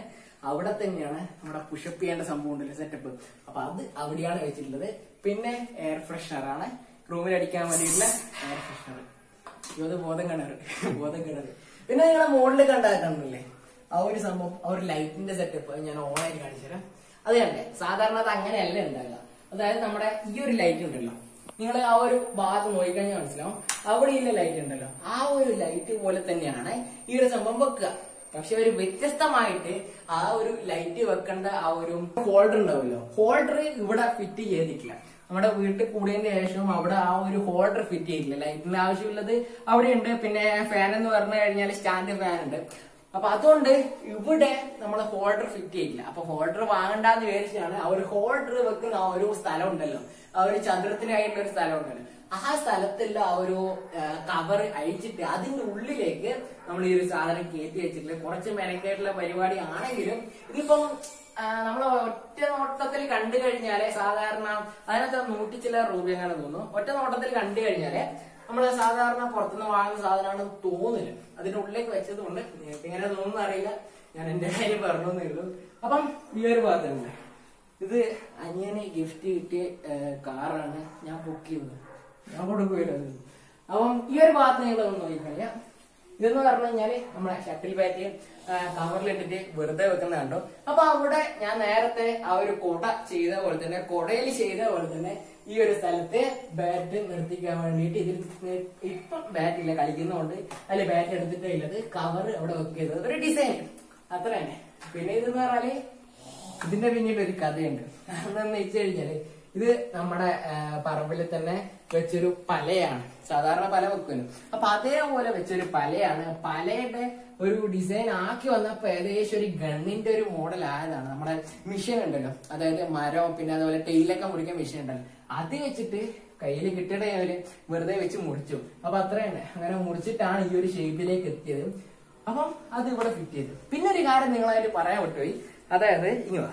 അവിടെ തന്നെയാണ് നമ്മുടെ പുഷപ്പ് ചെയ്യേണ്ട സംഭവം ഉണ്ടല്ലോ സെറ്റപ്പ് അപ്പൊ അത് അവിടെയാണ് വെച്ചിട്ടുള്ളത് പിന്നെ എയർ ഫ്രഷനർ ആണ് റൂമിൽ അടിക്കാൻ വേണ്ടിയിട്ടുള്ള എയർ ഫ്രഷനർ ഇത് ബോധം കിണറ് ബോധം കിണറ് പിന്നെ നിങ്ങളെ മുകളിൽ കണ്ടാക്കുന്നില്ലേ ആ ഒരു സംഭവം ആ ഒരു ലൈറ്റിന്റെ സെറ്റപ്പ് ഞാൻ ഓണായിട്ട് കാണിച്ചു തരാം അത് കണ്ടേ സാധാരണ അത് അങ്ങനെയല്ല ഉണ്ടാകുക അതായത് നമ്മുടെ ഈ ഒരു ലൈറ്റ് ഉണ്ടല്ലോ നിങ്ങൾ ആ ഒരു ഭാഗത്ത് നോക്കിക്കഴിഞ്ഞാൽ മനസ്സിലാവും അവിടെ ഇല്ല ലൈറ്റ് ഉണ്ടല്ലോ ആ ഒരു ലൈറ്റ് പോലെ തന്നെയാണ് ഈ ഒരു സംഭവം വെക്കുക പക്ഷെ ഒരു വ്യത്യസ്തമായിട്ട് ആ ഒരു ലൈറ്റ് വെക്കേണ്ട ആ ഒരു ഹോൾഡർ ഉണ്ടാവുമല്ലോ ഹോൾഡർ ഇവിടെ ഫിറ്റ് ചെയ്തിട്ടില്ല നമ്മുടെ വീട്ടിൽ കൂടിയതിന് ശേഷം അവിടെ ആ ഒരു ഹോൾഡർ ഫിറ്റ് ചെയ്തില്ല ലൈറ്റിന്റെ ആവശ്യമുള്ളത് അവിടെ ഉണ്ട് പിന്നെ ഫാൻ എന്ന് പറഞ്ഞു കഴിഞ്ഞാൽ സ്റ്റാൻഡ് ഫാൻ ഉണ്ട് അപ്പൊ അതുകൊണ്ട് ഇവിടെ നമ്മൾ ഹോൾഡർ ഫിറ്റ് ചെയ്യില്ല അപ്പൊ ഹോൾഡർ വാങ്ങണ്ടെന്ന് വിചാരിച്ചാണ് ആ ഒരു ഹോൾഡർ വെക്കുന്ന ആ ഒരു സ്ഥലം ഉണ്ടല്ലോ ആ ഒരു ചതുരത്തിനായിട്ടുള്ള ഒരു സ്ഥലം ഉണ്ടല്ലോ ആ സ്ഥലത്തുള്ള ആ ഒരു കവർ അഴിച്ചിട്ട് അതിന്റെ ഉള്ളിലേക്ക് നമ്മൾ ഈ ഒരു സാധനം കയറ്റി വെച്ചിട്ടില്ല കുറച്ച് മെനക്കേട്ടുള്ള പരിപാടി ആണെങ്കിലും ഇതിപ്പം നമ്മൾ ഒറ്റ നോട്ടത്തിൽ കണ്ടു കഴിഞ്ഞാല് സാധാരണ അതിനകത്ത് നൂറ്റി ചില രൂപ എങ്ങനെ തോന്നുന്നു ഒറ്റ നോട്ടത്തിൽ കണ്ടു കഴിഞ്ഞാല് നമ്മള് സാധാരണ പുറത്തുനിന്ന് വാങ്ങുന്ന സാധനമാണെന്ന് തോന്നില്ല അതിന്റെ ഉള്ളിലേക്ക് വെച്ചത് കൊണ്ട് നിങ്ങൾക്ക് എങ്ങനെ തോന്നുന്നു അറിയില്ല ഞാൻ എന്റെ കാര്യം പറഞ്ഞേ ഉള്ളൂ അപ്പം ഈ ഒരു ഭാഗത്തുണ്ട് ഇത് അനിയന് ഗിഫ്റ്റ് കിട്ടിയ ഏഹ്, കാറാണ് ഞാൻ ബുക്ക് ചെയ്തത് ഞാൻ കൊടുക്കുകയില്ല അപ്പം ഈ ഒരു ഭാഗത്ത് നിങ്ങൾ ഒന്ന് നോക്കിക്കഴിഞ്ഞാൽ ഇതെന്ന് പറഞ്ഞു കഴിഞ്ഞാല് നമ്മുടെ ഷട്ടിൽ ബാറ്റ് കവറിലിട്ടിട്ട് വെറുതെ വെക്കുന്ന കണ്ടോ അപ്പൊ അവിടെ ഞാൻ നേരത്തെ ആ ഒരു കൊട ചെയ്ത പോലെ തന്നെ കൊടയിൽ ചെയ്ത പോലെ തന്നെ ഈ ഒരു സ്ഥലത്ത് ബാറ്റ് നിർത്തിക്കാൻ വേണ്ടിയിട്ട് ഇതിൽ ഇപ്പം ബാറ്റ് ഇല്ല കളിക്കുന്നതുകൊണ്ട് അതിൽ ബാറ്റ് എടുത്തിട്ടേ ഇല്ലത് കവർ അവിടെ വെക്കുന്നത് ഒരു ഡിസൈൻ അത്ര തന്നെ പിന്നെ ഇതെന്ന് പറഞ്ഞാല് ഇതിന്റെ പിന്നീട് ഒരു കഥയുണ്ട് എന്താന്ന് വെച്ച് കഴിഞ്ഞാല് ഇത് നമ്മുടെ ആ, പറമ്പിൽ തന്നെ വെച്ചൊരു പലയാണ് സാധാരണ പല വെക്കുമല്ലോ അപ്പൊ അതേപോലെ വെച്ചൊരു പലയാണ് പലയുടെ ഒരു ഡിസൈൻ ആക്കി വന്നപ്പോ ഏകദേശം ഒരു ഗണ്ണിന്റെ ഒരു മോഡൽ ആയതാണ് നമ്മുടെ മിഷൻ ഉണ്ടല്ലോ അതായത് മരം പിന്നെ അതുപോലെ ടെയിലൊക്കെ മുറിക്കാൻ മിഷൻ ഉണ്ടല്ലോ അത് വെച്ചിട്ട് കയ്യിൽ കിട്ടിയ അവര് വെറുതെ വെച്ച് മുറിച്ചു അപ്പൊ അത്ര തന്നെ അങ്ങനെ മുറിച്ചിട്ടാണ് ഈ ഒരു ഷേപ്പിലേക്ക് എത്തിയത് അപ്പം അത് ഇവിടെ ഫിറ്റ് ചെയ്തു പിന്നെ ഒരു കാര്യം നിങ്ങളായിട്ട് പറയാൻ വിട്ടുപോയി അതായത് ഇങ്ങ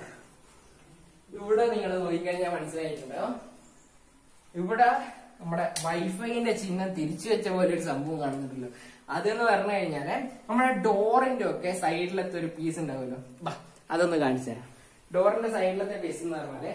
ഇവിടെ നിങ്ങൾ നോക്കിക്കഴിഞ്ഞാൽ മനസ്സിലായിട്ടുണ്ടാവും ഇവിടെ നമ്മുടെ വൈഫൈന്റെ ചിഹ്നം തിരിച്ചു വെച്ച പോലെ ഒരു സംഭവം കാണുന്നുണ്ടല്ലോ അതെന്ന് പറഞ്ഞു കഴിഞ്ഞാല് നമ്മുടെ ഡോറിന്റെ ഒക്കെ സൈഡിലത്തെ ഒരു പീസ് ഉണ്ടാവുമല്ലോ ബാ അതൊന്ന് കാണിച്ചു തരാം ഡോറിന്റെ സൈഡിലത്തെ പീസ് എന്ന് പറഞ്ഞാല്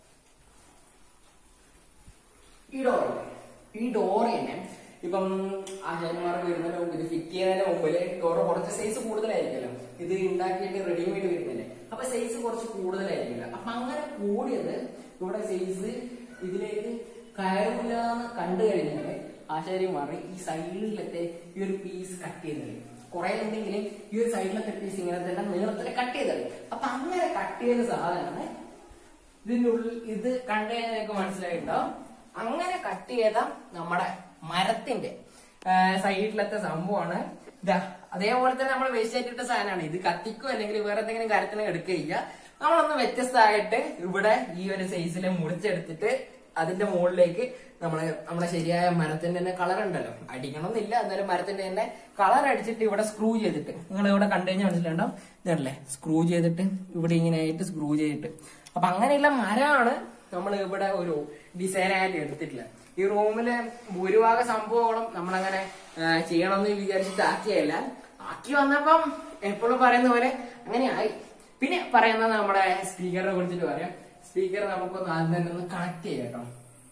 ഈ ഡോർ ഈ ഡോർ തന്നെ ഇപ്പം ആശാരിമാർക്ക് വരുന്നതിന് മുമ്പ് ഇത് ഫിറ്റ് ചെയ്യുന്നതിന് മുമ്പില് ഡോറ് കുറച്ച് സൈസ് കൂടുതലായിരിക്കുമല്ലോ ഇത് ഉണ്ടാക്കിയിട്ട് റെഡിമെയ്ഡ് വരുന്നില്ലേ അപ്പൊ സൈസ് കുറച്ച് കൂടുതലായിരിക്കില്ല അപ്പൊ അങ്ങനെ കൂടിയത് ഇവിടെ സൈസ് ഇതിലേക്ക് കയറില്ല എന്ന് കണ്ടു കഴിഞ്ഞാല് ആശാരിമാർ ഈ സൈഡിലത്തെ ഈ ഒരു പീസ് കട്ട് ചെയ്തത് കുറെ ഉണ്ടെങ്കിൽ ഈ ഒരു സൈഡിലത്തെ പീസ് ഇങ്ങനെ തന്നെ നീളത്തിൽ കട്ട് ചെയ്തത് അപ്പൊ അങ്ങനെ കട്ട് ചെയ്ത സാധനമാണ് ഇതിന്റെ ഉള്ളിൽ ഇത് കണ്ടു കഴിഞ്ഞാൽ നിങ്ങൾക്ക് മനസ്സിലായിട്ടുണ്ടാവും അങ്ങനെ കട്ട് ചെയ്ത നമ്മുടെ മരത്തിന്റെ സൈഡിലത്തെ സംഭവമാണ് ഇതാ അതേപോലെ തന്നെ നമ്മൾ വേസ്റ്റ് ആയിട്ടിട്ട സാധനമാണ് ഇത് കത്തിക്കോ അല്ലെങ്കിൽ വേറെ എന്തെങ്കിലും കാര്യത്തിന് എടുക്കുകയില്ല നമ്മളൊന്ന് വ്യത്യസ്തമായിട്ട് ഇവിടെ ഈ ഒരു സൈസിൽ മുറിച്ചെടുത്തിട്ട് അതിന്റെ മുകളിലേക്ക് നമ്മള് നമ്മുടെ ശരിയായ മരത്തിന്റെ തന്നെ കളർ ഉണ്ടല്ലോ അടിക്കണമെന്നില്ല എന്നാലും മരത്തിന്റെ തന്നെ കളർ അടിച്ചിട്ട് ഇവിടെ സ്ക്രൂ ചെയ്തിട്ട് നിങ്ങൾ ഇവിടെ കണ്ടു കഴിഞ്ഞാൽ മനസ്സിലുണ്ടാവും ഇതല്ലേ സ്ക്രൂ ചെയ്തിട്ട് ഇവിടെ ഇങ്ങനെ ആയിട്ട് സ്ക്രൂ ചെയ്തിട്ട് അപ്പൊ അങ്ങനെയുള്ള മരമാണ് നമ്മൾ ഇവിടെ ഒരു ഡിസൈൻ ആയിട്ട് എടുത്തിട്ടില്ല ഈ റൂമിലെ ഭൂരിഭാഗം സംഭവങ്ങളും നമ്മളങ്ങനെ ആ, ചെയ്യണമെന്ന് വിചാരിച്ചിട്ട് ആക്കിയല്ല ആക്കി വന്നപ്പം എപ്പോഴും പറയുന്ന പോലെ അങ്ങനെ ആയി പിന്നെ പറയുന്നത് നമ്മുടെ സ്പീക്കറിനെ കുറിച്ചിട്ട് പറയാം സ്പീക്കർ നമുക്കൊന്ന് ആദ്യം തന്നെ ഒന്ന് കണക്ട് ചെയ്യാം കേട്ടോ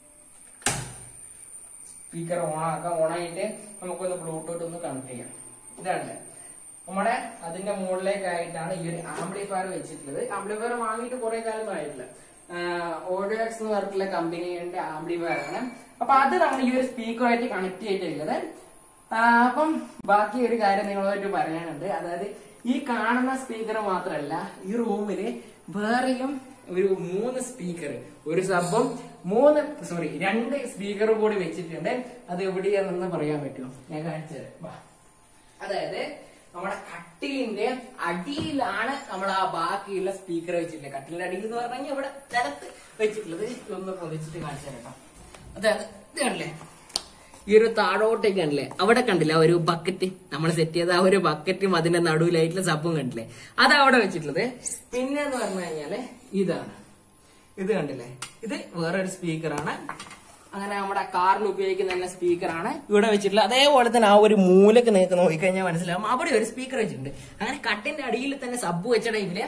സ്പീക്കർ ഓണാക്കാം ഓണായിട്ട് നമുക്കൊന്ന് ബ്ലൂടൂത്ത് ഒന്ന് കണക്ട് ചെയ്യാം ഇതാണ് നമ്മുടെ അതിന്റെ മുകളിലേക്കായിട്ടാണ് ഈ ഒരു ആംപ്ലിഫയർ വെച്ചിട്ടുള്ളത് ആംപ്ലിഫയർ വാങ്ങിയിട്ട് കുറെ കാലം ആയിട്ടില്ല ഓഡിയോക്സ് എന്ന് പറഞ്ഞിട്ടുള്ള കമ്പനിയുടെ ആംപ്ലിഫയർ ആണ് അപ്പൊ അത് നമ്മൾ ഈ ഒരു സ്പീക്കറുമായിട്ട് കണക്ട് ചെയ്തിട്ടുള്ളത് ആ, അപ്പം ബാക്കി ഒരു കാര്യം നിങ്ങളുമായിട്ട് പറയാനുണ്ട് അതായത് ഈ കാണുന്ന സ്പീക്കർ മാത്രമല്ല ഈ റൂമില് വേറെയും ഒരു മൂന്ന് സ്പീക്കർ ഒരു സബും മൂന്ന് സോറി രണ്ട് സ്പീക്കർ കൂടി വെച്ചിട്ടുണ്ട് അത് എവിടെയാണെന്ന് പറയാൻ പറ്റുമോ ഞാൻ കാണിച്ചു തരാം വാ. അതായത് നമ്മുടെ കട്ടിലിന്റെ അടിയിലാണ് നമ്മൾ ആ ബാക്കിയുള്ള സ്പീക്കർ വെച്ചിട്ടുള്ളത് കട്ടിലിന്റെ അടിയിൽ എന്ന് പറഞ്ഞു കഴിഞ്ഞാൽ ഇവിടെ നിലത്ത് വെച്ചിട്ടുള്ളത് ഇതൊന്ന് പൊതിച്ചിട്ട് കാണിച്ചു തരാം കേട്ടോ അതായത് ഇത് കണ്ടില്ലേ ഈ ഒരു താഴോട്ടേക്ക് കണ്ടില്ലേ അവിടെ കണ്ടില്ലേ ആ ഒരു ബക്കറ്റ് നമ്മൾ സെറ്റ് ചെയ്ത ആ ഒരു ബക്കറ്റും അതിന്റെ നടുവിലായിട്ടുള്ള സബും കണ്ടില്ലേ അത് അവിടെ വെച്ചിട്ടുള്ളത് പിന്നെ എന്ന് പറഞ്ഞു കഴിഞ്ഞാല് ഇതാണ് ഇത് കണ്ടില്ലേ ഇത് വേറൊരു സ്പീക്കറാണ് അങ്ങനെ നമ്മുടെ കാറിൽ ഉപയോഗിക്കുന്ന തന്നെ സ്പീക്കറാണ് ഇവിടെ വെച്ചിട്ടുള്ളത് അതേപോലെ തന്നെ ആ ഒരു മൂലക്ക് നിങ്ങൾക്ക് നോക്കിക്കഴിഞ്ഞാൽ മനസ്സിലാവും അവിടെ ഒരു സ്പീക്കർ വെച്ചിട്ടുണ്ട് അങ്ങനെ കട്ടിന്റെ അടിയിൽ തന്നെ സബ് വെച്ച ടൈമില്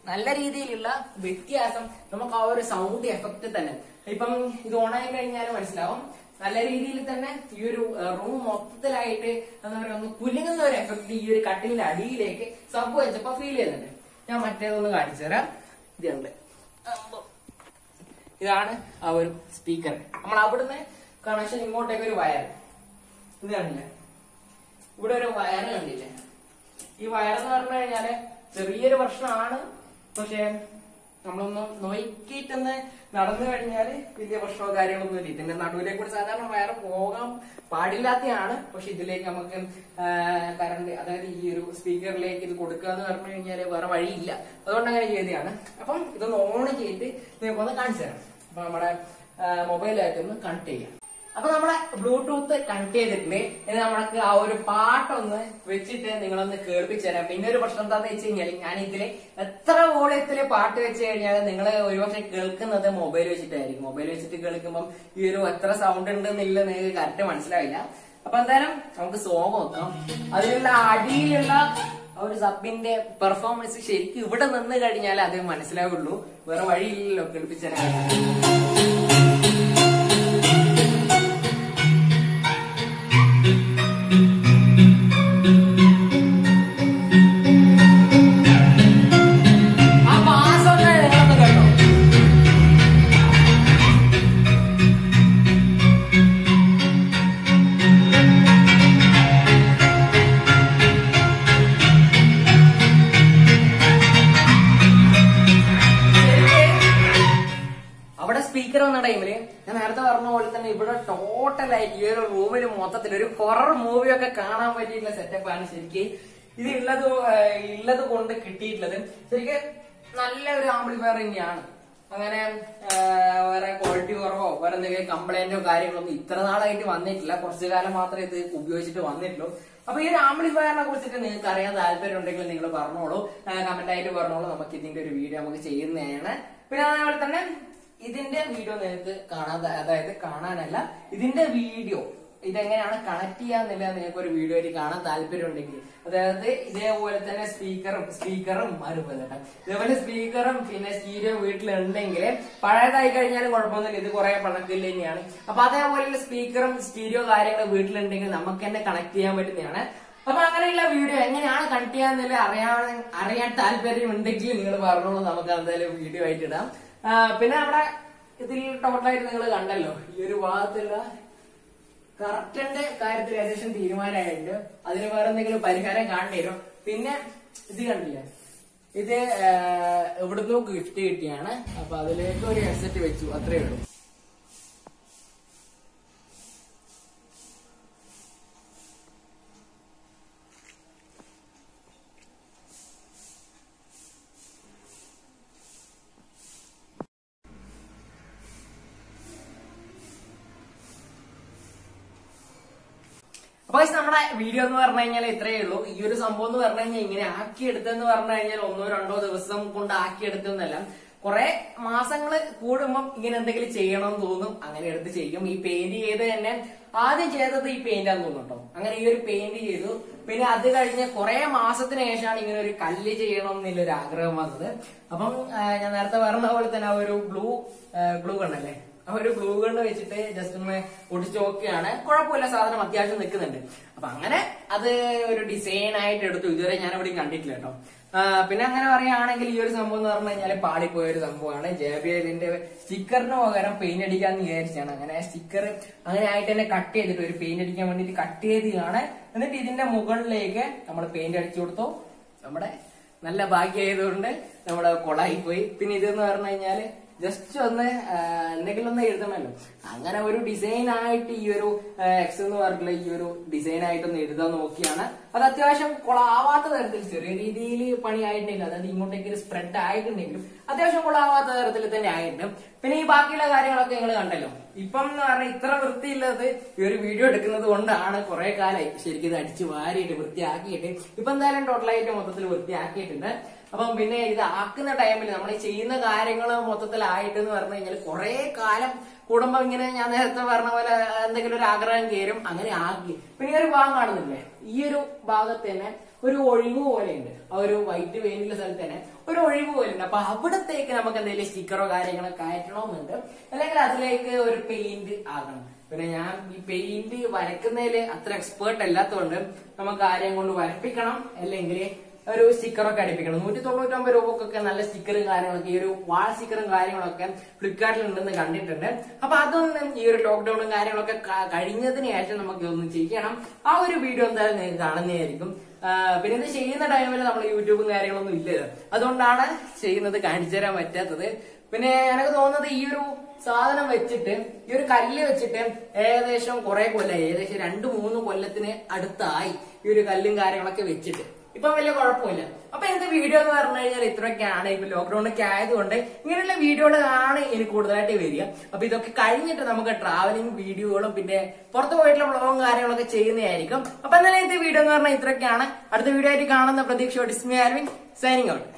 നല്ല രീതിയിലുള്ള വ്യത്യാസം നമുക്ക് ആ ഒരു സൗണ്ട് എഫക്ട് തന്നെ ഇപ്പം ഇത് ഓണായി കഴിഞ്ഞാൽ മനസ്സിലാവും നല്ല രീതിയിൽ തന്നെ ഈ ഒരു റൂം മൊത്തത്തിലായിട്ട് എന്താ പറയുക ഒന്ന് കുലുങ്ങുന്ന ഒരു എഫക്ട് ഈ ഒരു കട്ടിലിന്റെ അടിയിലേക്ക് സംഭവിച്ചപ്പോ ഫീൽ ചെയ്യുന്നുണ്ട് ഞാൻ മറ്റേതൊന്ന് കാണിച്ചു തരാം ഇതുണ്ട് അമ്പോ. ഇതാണ് ആ ഒരു സ്പീക്കർ നമ്മൾ അവിടുന്ന് കണക്ഷൻ ഇങ്ങോട്ടേക്ക് ഒരു വയർ ഇത് കണ്ടില്ലേ ഇവിടെ ഒരു വയർ കണ്ടില്ലേ ഈ വയർ എന്ന് പറഞ്ഞു കഴിഞ്ഞാല് ചെറിയൊരു പ്രശ്നമാണ് പക്ഷെ നമ്മളൊന്ന് നോക്കിയിട്ടൊന്ന് നടന്നു കഴിഞ്ഞാല് വലിയ പ്രശ്നമോ കാര്യങ്ങളൊന്നും ഇല്ല ഇതിന്റെ നടുവിലേക്ക് കൂടി സാധാരണ വയർ പോകാൻ പാടില്ലാത്തതാണ് പക്ഷെ ഇതിലേക്ക് നമുക്ക് കറണ്ട് അതായത് ഈ ഒരു സ്പീക്കറിലേക്ക് ഇത് കൊടുക്കുക എന്ന് പറഞ്ഞു കഴിഞ്ഞാല് വേറെ വഴിയില്ല അതുകൊണ്ട് അങ്ങനെ ചെയ്തതാണ് അപ്പം ഇതൊന്ന് ഓൺ ചെയ്തിട്ട് നിങ്ങൾക്ക് ഒന്ന് കാണിച്ചു തരാം അപ്പൊ നമ്മുടെ മൊബൈലായിട്ട് ഒന്ന് കണക്ട് ചെയ്യാം അപ്പൊ നമ്മളെ ബ്ലൂടൂത്ത് കണക്ട് ചെയ്തിട്ടുണ്ട് ഇനി നമ്മൾക്ക് ആ ഒരു പാട്ടൊന്ന് വെച്ചിട്ട് നിങ്ങളൊന്ന് കേൾപ്പിച്ചു തരാം പിന്നെ ഒരു പ്രശ്നം എന്താണെന്ന് വെച്ച് കഴിഞ്ഞാൽ ഞാൻ ഇതില് എത്ര വോളിയത്തില് പാട്ട് വെച്ച് കഴിഞ്ഞാൽ നിങ്ങൾ ഒരുപക്ഷെ കേൾക്കുന്നത് മൊബൈൽ വെച്ചിട്ടായിരിക്കും മൊബൈൽ വെച്ചിട്ട് കേൾക്കുമ്പോൾ ഈ ഒരു എത്ര സൗണ്ട് ഉണ്ടെന്നില്ല നിങ്ങൾക്ക് കറക്റ്റ് മനസ്സിലാവില്ല അപ്പൊ എന്തായാലും നമുക്ക് സോങ് നോക്കാം അതിലുള്ള അടിയിലുള്ള ആ ഒരു സബിന്റെ പെർഫോമൻസ് ശരിക്കും ഇവിടെ നിന്ന് കഴിഞ്ഞാൽ അത് മനസ്സിലാവുള്ളൂ വേറെ വഴിയില്ലല്ലോ കേൾപ്പിച്ചു തരാൻ ആ മാസം ഒന്ന് നിങ്ങളൊന്ന് കേട്ടോ അവിടെ സ്പീക്കർ വന്ന ടൈമില് ഞാൻ നേരത്തെ പറഞ്ഞ പോലെ തന്നെ ഇവിടെ ടോട്ടലായിട്ട് ഈ ഒരു റൂമിൽ മൊത്തത്തിൽ ഒരു ഹൊറർ മൂവി ഒക്കെ കാണാൻ പറ്റിയിട്ടുള്ള സെറ്റപ്പാണ് ശരിക്ക് ഇത് ഉള്ളത് ഏഹ്, ഉള്ളത് കൊണ്ട് കിട്ടിയിട്ടുള്ളത് ശരിക്ക് നല്ല ഒരു ആംപ്ലിഫയർ തന്നെയാണ് അങ്ങനെ ഏഹ്, വേറെ ക്വാളിറ്റി കുറവോ വേറെ എന്തെങ്കിലും കംപ്ലൈന്റോ കാര്യങ്ങളൊന്നും ഇത്ര നാളായിട്ട് വന്നിട്ടില്ല കുറച്ചു കാലം മാത്രമേ ഇത് ഉപയോഗിച്ചിട്ട് വന്നിട്ടുള്ളൂ അപ്പൊ ഈ ഒരു ആംപ്ലിഫയറിനെ കുറിച്ചിട്ട് നിങ്ങൾക്ക് അറിയാൻ താല്പര്യം ഉണ്ടെങ്കിൽ നിങ്ങൾ പറഞ്ഞോളൂ കമന്റ് ആയിട്ട് പറഞ്ഞോളൂ നമുക്ക് ഇതിന്റെ ഒരു വീഡിയോ നമുക്ക് ചെയ്യുന്നതാണ് പിന്നെ അതേപോലെ തന്നെ ഇതിന്റെ വീഡിയോ നിങ്ങൾക്ക് കാണാൻ അതായത് കാണാനല്ല ഇതിന്റെ വീഡിയോ ഇതെങ്ങനെയാണ് കണക്ട് ചെയ്യാന്നില്ല നിങ്ങൾക്ക് ഒരു വീഡിയോ ആയിട്ട് കാണാൻ താല്പര്യം ഉണ്ടെങ്കിൽ അതായത് ഇതേപോലെ തന്നെ സ്പീക്കറും സ്പീക്കറും അതുപോലെ കേട്ടോ ഇതേപോലെ സ്പീക്കറും പിന്നെ സ്റ്റീരിയോ വീട്ടിലുണ്ടെങ്കിൽ പഴയതായി കഴിഞ്ഞാലും കുഴപ്പമൊന്നുമില്ല ഇത് കുറെ പഴക്കില്ല തന്നെയാണ് അപ്പൊ അതേപോലെയുള്ള സ്പീക്കറും സ്റ്റീരിയോ കാര്യങ്ങളും വീട്ടിലുണ്ടെങ്കിൽ നമുക്ക് തന്നെ കണക്ട് ചെയ്യാൻ പറ്റുന്നതാണ് അപ്പൊ അങ്ങനെയുള്ള വീഡിയോ എങ്ങനെയാണ് കണക്ട് ചെയ്യാന്നില്ല അറിയാൻ അറിയാൻ താല്പര്യം ഉണ്ടെങ്കിൽ നിങ്ങൾ പറഞ്ഞോളൂ നമുക്ക് എന്തായാലും വീഡിയോ ആയിട്ട് ഇടാം ആ, പിന്നെ നമ്മുടെ ഇതിൽ ടോട്ടലായിട്ട് നിങ്ങൾ കണ്ടല്ലോ ഈ ഒരു ഭാഗത്തുള്ള കറക്റ്റന്റെ കാര്യത്തിൽ ഏകദേശം തീരുമാനമായിട്ടുണ്ട് അതിന് വേറെ എന്തെങ്കിലും പരിഹാരം കാണേണ്ടി വരും പിന്നെ ഇത് കണ്ടില്ലേ ഇത് ആ, എവിടുന്നോ ഗിഫ്റ്റ് കിട്ടിയാണ് അപ്പൊ അതിലേക്ക് ഒരു ഹെഡ്സെറ്റ് വെച്ചു അത്രേ ഉള്ളൂ അപ്പൊ guys, നമ്മുടെ വീഡിയോ എന്ന് പറഞ്ഞു കഴിഞ്ഞാൽ ഇത്രയേ ഉള്ളൂ ഈ ഒരു സംഭവം എന്ന് പറഞ്ഞു കഴിഞ്ഞാൽ ഇങ്ങനെ ആക്കിയെടുത്തെന്ന് പറഞ്ഞു കഴിഞ്ഞാൽ ഒന്നോ രണ്ടോ ദിവസം കൊണ്ട് ആക്കിയെടുത്തെന്നല്ല കുറെ മാസങ്ങള് കൂടുമ്പം ഇങ്ങനെ എന്തെങ്കിലും ചെയ്യണം എന്ന് തോന്നും അങ്ങനെ എടുത്ത് ചെയ്യും ഈ പെയിന്റ് ചെയ്ത് തന്നെ ആദ്യം ചെയ്തത് ഈ പെയിന്റ് ആണെന്ന് തോന്നുന്നു കേട്ടോ അങ്ങനെ ഈ ഒരു പെയിന്റ് ചെയ്തു പിന്നെ അത് കഴിഞ്ഞ് കുറെ മാസത്തിന് ശേഷമാണ് ഇങ്ങനെ ഒരു കല്ല് ചെയ്യണം എന്നുള്ള ഒരു ആഗ്രഹം വന്നത് അപ്പം ആ, ഞാൻ നേരത്തെ പറഞ്ഞ പോലെ തന്നെ ആ ഒരു ബ്ലൂ ബ്ലൂ കണ്ടല്ലേ ആ ഒരു ഗ്ലൂ ഗണ്ണ് വെച്ചിട്ട് ജസ്റ്റ് ഒന്ന് ഒടിച്ചു നോക്കുകയാണ് കുഴപ്പമില്ല സാധനം അത്യാവശ്യം നിൽക്കുന്നുണ്ട് അപ്പൊ അങ്ങനെ അത് ഒരു ഡിസൈൻ ആയിട്ട് എടുത്തു ഇതുവരെ ഞാൻ എവിടെയും കണ്ടിട്ടില്ല കേട്ടോ ആ, പിന്നെ അങ്ങനെ പറയുകയാണെങ്കിൽ ഈ ഒരു സംഭവം എന്ന് പറഞ്ഞു കഴിഞ്ഞാൽ പാളിപ്പോയ ഒരു സംഭവമാണ് ജെ ബി എല്ലിന്റെ സ്റ്റിക്കറിന് പകരം പെയിന്റ് അടിക്കാന്ന് വിചാരിച്ചാണ് അങ്ങനെ സ്റ്റിക്കർ അങ്ങനെ ആയിട്ട് തന്നെ കട്ട് ചെയ്തിട്ട് ഒരു പെയിന്റ് അടിക്കാൻ വേണ്ടിട്ട് കട്ട് ചെയ്തതാണ് എന്നിട്ട് ഇതിന്റെ മുകളിലേക്ക് നമ്മൾ പെയിന്റ് അടിച്ചു കൊടുത്തു നമ്മുടെ നല്ല ഭാഗ്യമായതുകൊണ്ട് നമ്മുടെ കൊളായി പോയി പിന്നെ ഇതെന്ന് പറഞ്ഞു കഴിഞ്ഞാല് ജസ്റ്റ് ഒന്ന് ആ, എന്തെങ്കിലും ഒന്ന് എഴുതണമല്ലോ അങ്ങനെ ഒരു ഡിസൈൻ ആയിട്ട് ഈ ഒരു എക്സ് എന്ന് പറഞ്ഞിട്ടുള്ള ഈ ഒരു ഡിസൈൻ ആയിട്ടൊന്ന് എഴുതാൻ നോക്കിയാണ് അത് അത്യാവശ്യം കൊളാവാത്ത തരത്തിൽ ചെറിയ രീതിയിൽ പണിയായിട്ടുണ്ടെങ്കിൽ അതായത് ഇങ്ങോട്ടേക്ക് സ്പ്രെഡ് ആയിട്ടുണ്ടെങ്കിലും അത്യാവശ്യം കൊളാവാത്ത തരത്തിൽ തന്നെ ആയിട്ടുണ്ട് പിന്നെ ഈ ബാക്കിയുള്ള കാര്യങ്ങളൊക്കെ നിങ്ങൾ കണ്ടല്ലോ ഇപ്പം എന്ന് പറഞ്ഞാൽ ഇത്ര വൃത്തിയില്ലത് ഈ ഒരു വീഡിയോ എടുക്കുന്നത് കൊണ്ടാണ് കുറെ കാലമായി ശരിക്കും ഇത് അടിച്ച് വാരിയിട്ട് വൃത്തിയാക്കിയിട്ട് ഇപ്പൊ എന്തായാലും ടോട്ടലായിട്ട് മൊത്തത്തിൽ വൃത്തിയാക്കിയിട്ടുണ്ട് അപ്പം പിന്നെ ഇത് ആക്കുന്ന ടൈമിൽ നമ്മൾ ഈ ചെയ്യുന്ന കാര്യങ്ങൾ മൊത്തത്തിലായിട്ട് എന്ന് പറഞ്ഞു കഴിഞ്ഞാൽ കുറെ കാലം കൂടുമ്പോ ഇങ്ങനെ ഞാൻ നേരത്തെ പറഞ്ഞ പോലെ എന്തെങ്കിലും ഒരു ആഗ്രഹം കയറും അങ്ങനെ ആക്കി പിന്നെ ഈ ഒരു ഭാഗം കാണുന്നില്ലേ ഈ ഒരു ഭാഗത്ത് തന്നെ ഒരു ഒഴിവ് പോലെയുണ്ട് ആ ഒരു വൈറ്റ് വെയിലുള്ള സ്ഥലത്ത് തന്നെ ഒരു ഒഴിവ് പോലെയുണ്ട് അപ്പൊ അവിടത്തേക്ക് നമുക്ക് എന്തെങ്കിലും സ്റ്റിക്കറോ കാര്യങ്ങളോ കയറ്റണമെന്നുണ്ട് അല്ലെങ്കിൽ അതിലേക്ക് ഒരു പെയിന്റ് ആകണം പിന്നെ ഞാൻ ഈ പെയിന്റ് വരക്കുന്നതിൽ അത്ര എക്സ്പേർട്ട് അല്ലാത്തതുകൊണ്ട് നമുക്ക് ആരെയും കൊണ്ട് വരപ്പിക്കണം അല്ലെങ്കിൽ ഒരു സ്റ്റിക്കറൊക്കെ അടിപ്പിക്കണം നൂറ്റി തൊണ്ണൂറ്റൊമ്പത് രൂപക്കൊക്കെ നല്ല സ്റ്റിക്കറും കാര്യങ്ങളൊക്കെ ഈ ഒരു വാൾ സ്റ്റിക്കറും കാര്യങ്ങളൊക്കെ ഫ്ലിപ്കാർട്ടിൽ ഉണ്ടെന്ന് കണ്ടിട്ടുണ്ട് അപ്പൊ അതൊന്നും ഈ ഒരു ലോക്ക്ഡൌണും കാര്യങ്ങളൊക്കെ ക- കഴിഞ്ഞതിന് ശേഷം നമുക്ക് ഒന്ന് ചെയ്യണം ആ ഒരു വീഡിയോ എന്തായാലും നിങ്ങൾക്ക് കാണുന്നതായിരിക്കും ആ, പിന്നെ ഇത് ചെയ്യുന്ന ടൈമിൽ നമ്മൾ യൂട്യൂബും കാര്യങ്ങളൊന്നും ഇല്ല അതുകൊണ്ടാണ് ചെയ്യുന്നത് കാണിച്ചു തരാൻ പറ്റാത്തത് പിന്നെ എനിക്ക് തോന്നുന്നത് ഈ ഒരു സാധനം വെച്ചിട്ട് ഈ ഒരു കല്ല് വെച്ചിട്ട് ഏകദേശം കുറെ കൊല്ലം ഏകദേശം രണ്ടു മൂന്ന് കൊല്ലത്തിന് അടുത്തായി ഈ ഒരു കല്ലും കാര്യങ്ങളൊക്കെ വെച്ചിട്ട് ഇപ്പൊ വലിയ കുഴപ്പമില്ല അപ്പൊ എന്റെ വീഡിയോ എന്ന് പറഞ്ഞു കഴിഞ്ഞാൽ ഇത്രയൊക്കെയാണ് ഇപ്പൊ ലോക്ക്ഡൌൺ ഒക്കെ ആയതുകൊണ്ട് ഇങ്ങനെയുള്ള വീഡിയോകളാണ് എനിക്ക് കൂടുതലായിട്ട് വരിക അപ്പൊ ഇതൊക്കെ കഴിഞ്ഞിട്ട് നമുക്ക് ട്രാവലിംഗ് വീഡിയോകളും പിന്നെ പുറത്ത് പോയിട്ടുള്ള വ്ളോഗും കാര്യങ്ങളൊക്കെ ചെയ്യുന്നതായിരിക്കും അപ്പൊ എന്നാലും ഇന്നത്തെ വീഡിയോ എന്ന് പറഞ്ഞാൽ ഇത്രയൊക്കെയാണ് അടുത്ത വീഡിയോ ആയിട്ട് കാണുന്ന പ്രതീക്ഷയോട് ഇസ്മി ആൽവിൻ സൈനിങ് ഔട്ട്